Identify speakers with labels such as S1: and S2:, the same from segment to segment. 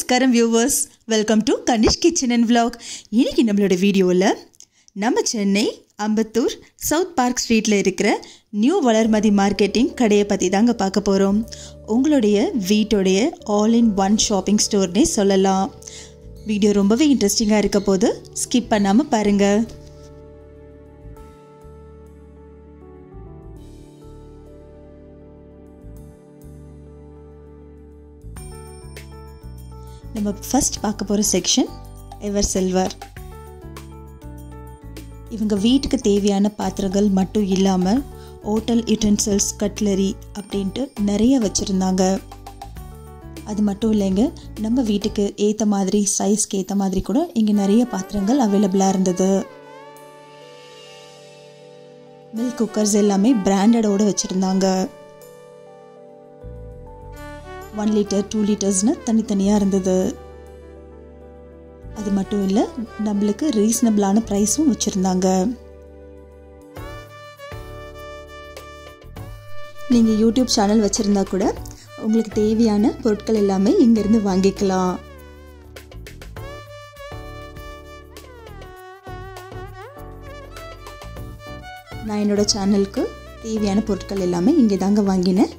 S1: நமஸ்காரம் viewers welcome to Kanish kitchen and vlog இன்னைக்கு நம்மளோட வீடியோவில் நம்ம சென்னை அம்பத்தூர் சவுத் பார்க் ஸ்ட்ரீட்டில் இருக்கிற நியூ வளர்மதி மார்க்கெட்டிங் கடையை பற்றி தாங்க பார்க்க போகிறோம் உங்களுடைய வீட்டோடைய ஆல் இன் ஒன் ஷாப்பிங் ஸ்டோர்னே சொல்லலாம் வீடியோ ரொம்பவே இன்ட்ரெஸ்டிங்காக இருக்க போது ஸ்கிப் பண்ணாமல் பாருங்கள் நம்ம ஃபர்ஸ்ட் பார்க்க போகிற செக்ஷன் எவர் சில்வர் இவங்க வீட்டுக்கு தேவையான பாத்திரங்கள் மட்டும் இல்லாமல் ஹோட்டல் யூட்டன்சில்ஸ் கட்லரி அப்படின்ட்டு நிறைய வச்சுருந்தாங்க அது மட்டும் இல்லைங்க நம்ம வீட்டுக்கு ஏற்ற மாதிரி சைஸ்க்கு ஏற்ற மாதிரி கூட இங்கே நிறைய பாத்திரங்கள் அவைலபிளாக இருந்தது மில்க் குக்கர்ஸ் எல்லாமே பிராண்டடோடு வச்சுருந்தாங்க ஒன் லிட்டர் டூ லிட்டர்ஸ்னு தனித்தனியாக இருந்தது அது மட்டும் இல்லை நம்மளுக்கு ரீசனபிளான ப்ரைஸும் வச்சுருந்தாங்க நீங்கள் யூடியூப் சேனல் வச்சுருந்தா கூட உங்களுக்கு தேவையான பொருட்கள் எல்லாமே இங்கேருந்து வாங்கிக்கலாம் நான் என்னோட சேனலுக்கு தேவையான பொருட்கள் எல்லாமே இங்கே தாங்க வாங்கினேன்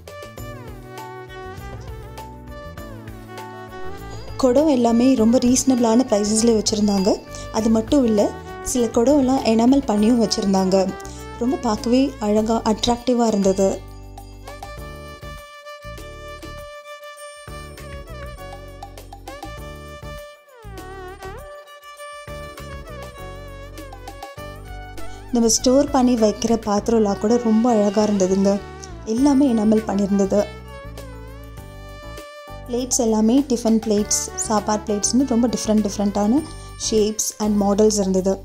S1: குடம் எல்லாமே ரொம்ப ரீசனபிளான ப்ரைஸஸில் வச்சுருந்தாங்க அது மட்டும் இல்லை சில குடம் எல்லாம் எனாமல் பண்ணியும் வச்சுருந்தாங்க ரொம்ப பார்க்கவே அழகாக அட்ராக்டிவாக இருந்தது நம்ம ஸ்டோர் பண்ணி வைக்கிற பாத்திரம்லாம் கூட ரொம்ப அழகாக இருந்ததுங்க எல்லாமே எனாமல் பண்ணியிருந்தது பிளேட்ஸ் எல்லாமே டிஃபன் பிளேட்ஸ் சாப்பாட் பிளேட்ஸ்னு ரொம்ப டிஃப்ரெண்ட் டிஃப்ரெண்ட்டான ஷேப்ஸ் அண்ட் மாடல்ஸ் இருந்தது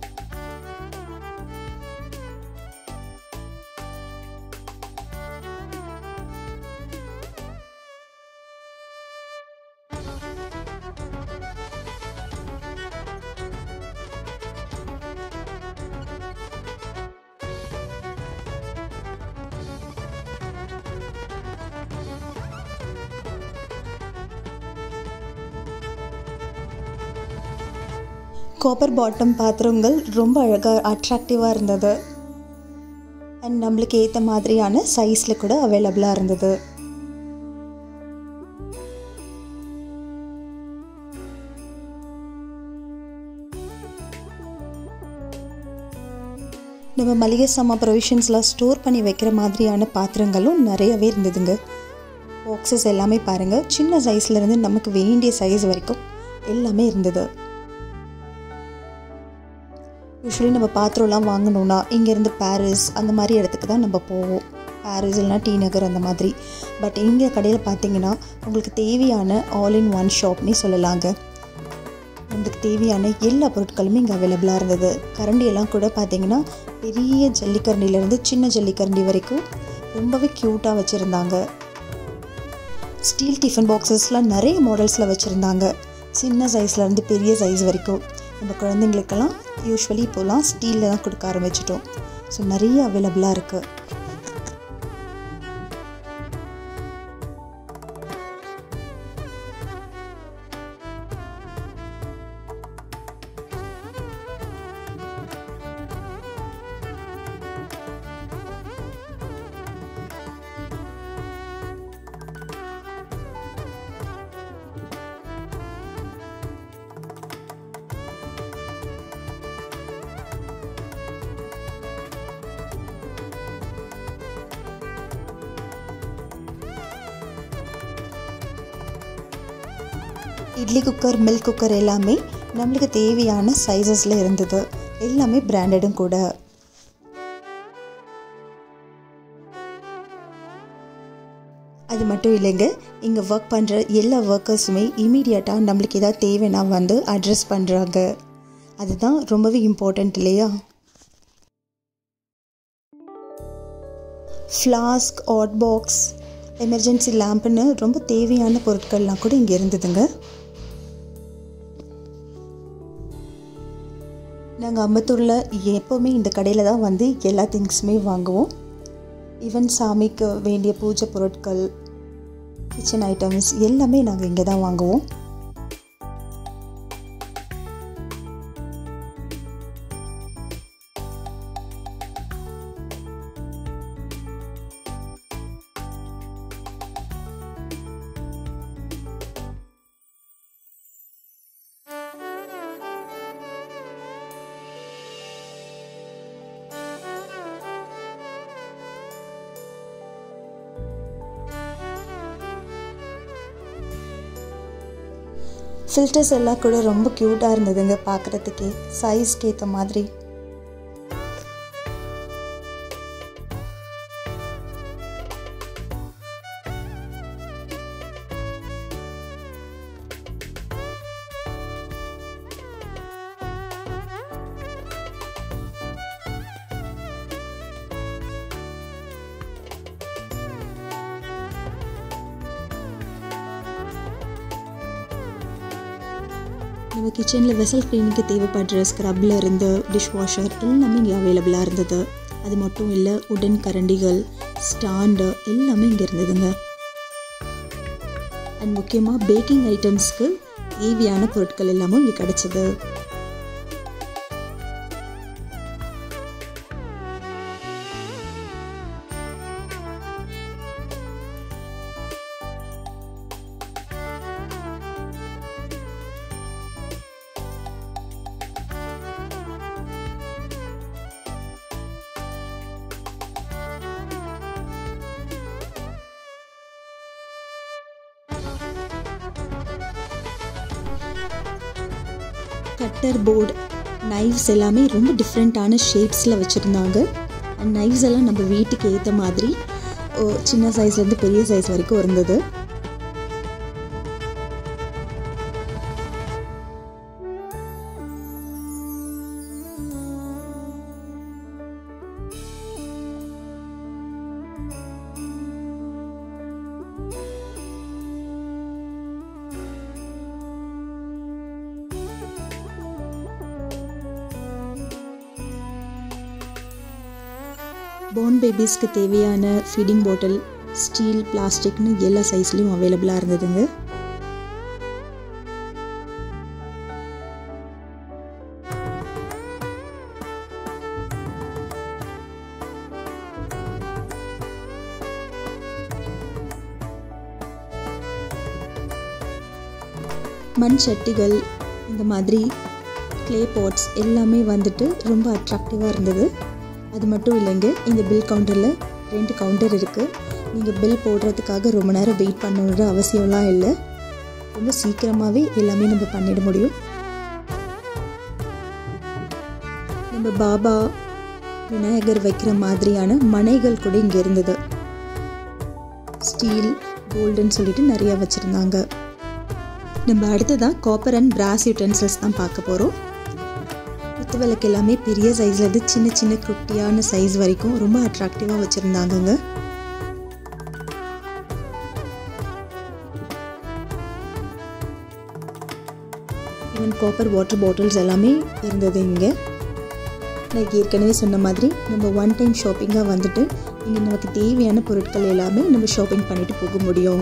S1: காப்பர் பாட்டம் பாத்திரங்கள் ரொம்ப அழகாக அட்ராக்டிவாக இருந்தது அண்ட் நம்மளுக்கு ஏற்ற மாதிரியான சைஸில் கூட அவைலபிளாக இருந்தது நம்ம மளிகை சாமா ப்ரொவிஷன்ஸ்லாம் ஸ்டோர் பண்ணி வைக்கிற மாதிரியான பாத்திரங்களும் நிறையவே இருந்ததுங்க பாக்ஸஸ் எல்லாமே பாருங்கள் சின்ன சைஸ்லேருந்து நமக்கு வேண்டிய சைஸ் வரைக்கும் எல்லாமே இருந்தது யூஸ்வலி நம்ம பாத்திரம்லாம் வாங்கணுன்னா இங்கேருந்து பாரிஸ் அந்த மாதிரி இடத்துக்கு தான் நம்ம போவோம் பாரிஸ் இல்லைனா டி நகர் அந்த மாதிரி பட் இங்கே கடையில் பார்த்தீங்கன்னா உங்களுக்கு தேவையான ஆல் இன் ஒன் ஷாப்னே சொல்லலாங்க நம்மளுக்கு தேவையான எல்லா பொருட்களுமே இங்கே அவைலபிளாக இருந்தது கரண்டியெல்லாம் கூட பார்த்தீங்கன்னா பெரிய ஜல்லிக்கரண்டிலேருந்து சின்ன ஜல்லிக்கரண்டி வரைக்கும் ரொம்பவே க்யூட்டாக வச்சுருந்தாங்க ஸ்டீல் டிஃபன் பாக்ஸஸ்லாம் நிறைய மாடல்ஸில் வச்சுருந்தாங்க சின்ன சைஸ்லேருந்து பெரிய சைஸ் வரைக்கும் நம்ம குழந்தைங்களுக்கெல்லாம் யூஸ்வலி இப்போலாம் ஸ்டீலில் தான் கொடுக்க ஆரம்பிச்சிட்டோம் ஸோ நிறைய அவைலபிளாக இருக்குது இட்லி குக்கர் மில்க் குக்கர் எல்லாமே நம்மளுக்கு தேவையான சைஸஸில் இருந்தது எல்லாமே பிராண்டடும் கூட அது மட்டும் இல்லைங்க இங்கே ஒர்க் பண்ணுற எல்லா ஒர்க்கர்ஸுமே இமீடியட்டாக நம்மளுக்கு ஏதாவது தேவைன்னா வந்து அட்ரஸ் பண்ணுறாங்க அதுதான் ரொம்பவே இம்பார்ட்டண்ட் இல்லையா ஃப்ளாஸ்க் ஹாட் பாக்ஸ் எமர்ஜென்சி லேம்புன்னு ரொம்ப தேவையான பொருட்கள்லாம் கூட இங்கே இருந்ததுங்க நாங்கள் அம்பத்தூரில் எப்போவுமே இந்த கடையில் தான் வந்து எல்லா திங்ஸுமே வாங்குவோம் ஈவன் சாமிக்கு வேண்டிய பூஜை பொருட்கள் கிச்சன் ஐட்டம்ஸ் எல்லாமே நாங்கள் இங்கே தான் வாங்குவோம் ஃபில்டர்ஸ் எல்லாம் கூட ரொம்ப க்யூட்டாக இருந்ததுங்க பார்க்குறதுக்கே சைஸ்க்கு ஏற்ற மாதிரி நம்ம கிச்சனில் வெசல் க்ளீனுக்கு தேவைப்படுற ஸ்க்ரப்பில் இருந்த டிஷ் வாஷர் எல்லாமே இங்கே அவைலபிளாக இருந்தது அது மட்டும் இல்லை உடன் கரண்டிகள் ஸ்டாண்டு எல்லாமே இங்கே இருந்ததுங்க அண்ட் முக்கியமாக பேக்கிங் ஐட்டம்ஸ்க்கு தேவையான பொருட்கள் எல்லாமும் இங்கே கிடச்சிது கட்டர் போர்டு நைவ்ஸ் எல்லாமே ரொம்ப டிஃப்ரெண்ட்டான ஷேப்ஸில் வச்சுருந்தாங்க அண்ட் நைவ்ஸ் எல்லாம் நம்ம வீட்டுக்கு ஏற்ற மாதிரி ஓ, சின்ன சைஸ்லேருந்து பெரிய சைஸ் வரைக்கும் இருந்தது பார்ன் பேபிஸ்க்கு தேவையான ஃபீடிங் பாட்டில் ஸ்டீல் பிளாஸ்டிக்னு எல்லா சைஸ்லேயும் அவைலபிளாக இருந்ததுங்க மண் சட்டிகள் இந்த மாதிரி க்ளே பாட்ஸ் எல்லாமே வந்துட்டு ரொம்ப அட்ராக்டிவாக இருந்தது அது மட்டும் இல்லைங்க இந்த பில் கவுண்டரில் ரெண்டு கவுண்டர் இருக்குது நீங்கள் பில் போடுறதுக்காக ரொம்ப நேரம் வெயிட் பண்ணணுன்ற அவசியம்லாம் இல்லை ரொம்ப சீக்கிரமாகவே எல்லாமே நம்ம பண்ணிட முடியும் நம்ம பாபா விநாயகர் வைக்கிற மாதிரியான மனைகள் கூட இங்கே இருந்தது ஸ்டீல் கோல்டுன்னு சொல்லிட்டு நிறையா வச்சுருந்தாங்க நம்ம அடுத்ததாக காப்பர் அண்ட் பிராஸ் யூட்டன்சில்ஸ் தான் பார்க்க போகிறோம் குத்து விளக்கு எல்லாமே பெரிய சைஸ்லேருந்து சின்ன சின்ன குட்டியான சைஸ் வரைக்கும் ரொம்ப அட்ராக்டிவாக வச்சுருந்தாங்கங்க ஈவன் காப்பர் வாட்டர் பாட்டில்ஸ் எல்லாமே இருந்தது இங்கே நான் ஏற்கனவே சொன்ன மாதிரி நம்ம ஒன் டைம் ஷாப்பிங்காக வந்துட்டு இங்கே நமக்கு தேவையான பொருட்கள் எல்லாமே நம்ம ஷாப்பிங் பண்ணிட்டு போக முடியும்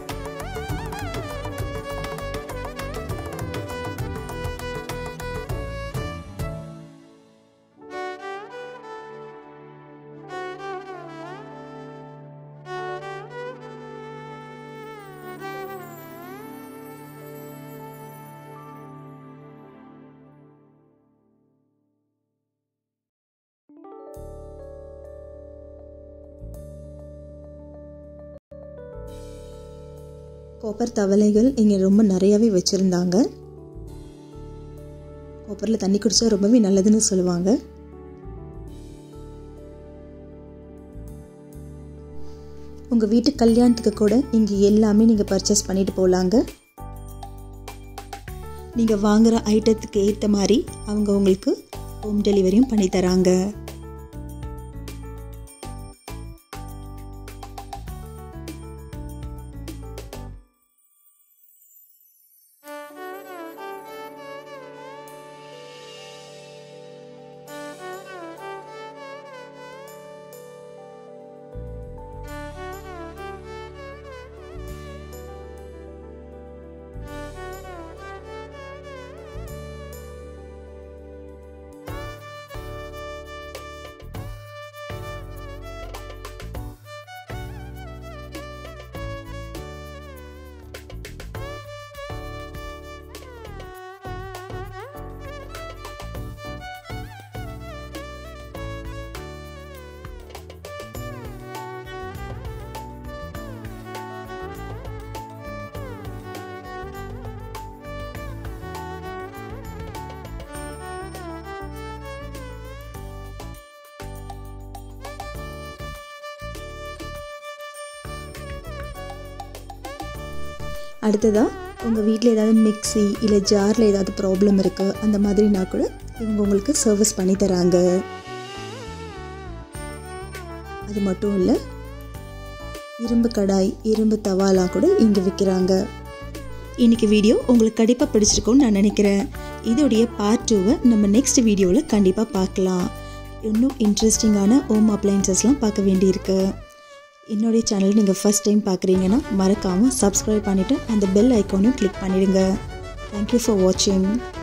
S1: காப்பர் தவளைகள் இங்கே ரொம்ப நிறையாவே வச்சுருந்தாங்க காப்பரில் தண்ணி குடிச்சா ரொம்பவே நல்லதுன்னு சொல்லுவாங்க உங்கள் வீட்டு கல்யாணத்துக்கு கூட இங்கே எல்லாமே நீங்கள் பர்ச்சேஸ் பண்ணிட்டு போகலாங்க நீங்கள் வாங்குகிற ஐட்டத்துக்கு ஏற்ற மாதிரி அவங்க உங்களுக்கு ஹோம் டெலிவரியும் பண்ணி தராங்க அடுத்ததாக உங்கள் வீட்டில் ஏதாவது மிக்ஸி இல்லை ஜாரில் ஏதாவது ப்ராப்ளம் இருக்குது அந்த மாதிரினா கூட இவங்க உங்களுக்கு சர்வீஸ் பண்ணி தராங்க அது மட்டும் இல்லை இரும்பு கடாய் இரும்பு தவாலாம் கூட இங்கே விற்கிறாங்க இன்னைக்கு வீடியோ உங்களுக்கு கண்டிப்பாக பிடிச்சிருக்கும்னு நான் நினைக்கிறேன் இதோடைய பார்ட் டூவை நம்ம நெக்ஸ்ட் வீடியோவில் கண்டிப்பாக பார்க்கலாம் இன்னும் இன்ட்ரெஸ்டிங்கான ஹோம் அப்ளைன்சஸ்லாம் பார்க்க வேண்டியிருக்கு என்னுடைய சேனல் நீங்கள் ஃபஸ்ட் டைம் பார்க்குறீங்கன்னா மறக்காமல் சப்ஸ்கிரைப் பண்ணிவிட்டு அந்த பெல் ஐக்கானையும் கிளிக் பண்ணிடுங்க தேங்க்யூ ஃபார் வாட்சிங்